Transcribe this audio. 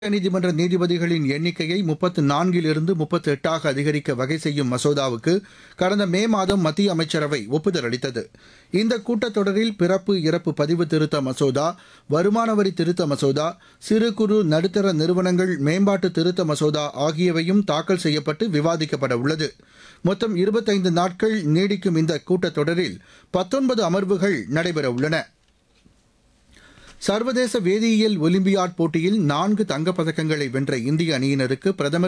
நீதிமன்ற நீதிபதிகளின் எண்ணிக்கையை முப்பத்து நான்கிலிருந்து முப்பத்து எட்டாக அதிகரிக்க வகை செய்யும் மசோதாவுக்கு கடந்த மே மாதம் மத்திய அமைச்சரவை ஒப்புதல் அளித்தது இந்த கூட்டத்தொடரில் பிறப்பு இறப்பு பதிவு திருத்த மசோதா வருமான வரி திருத்த மசோதா சிறு குறு நடுத்தர நிறுவனங்கள் மேம்பாட்டு திருத்த மசோதா ஆகியவையும் தாக்கல் செய்யப்பட்டு விவாதிக்கப்பட உள்ளது மொத்தம் இருபத்தைந்து நாட்கள் நீடிக்கும் இந்த கூட்டத்தொடரில் பத்தொன்பது அமர்வுகள் நடைபெற உள்ளன சர்வதேச வேதியியல் ஒலிம்பியாட் போட்டியில் நான்கு தங்கப்பதக்கங்களை வென்ற இந்திய அணியினருக்கு பிரதமர்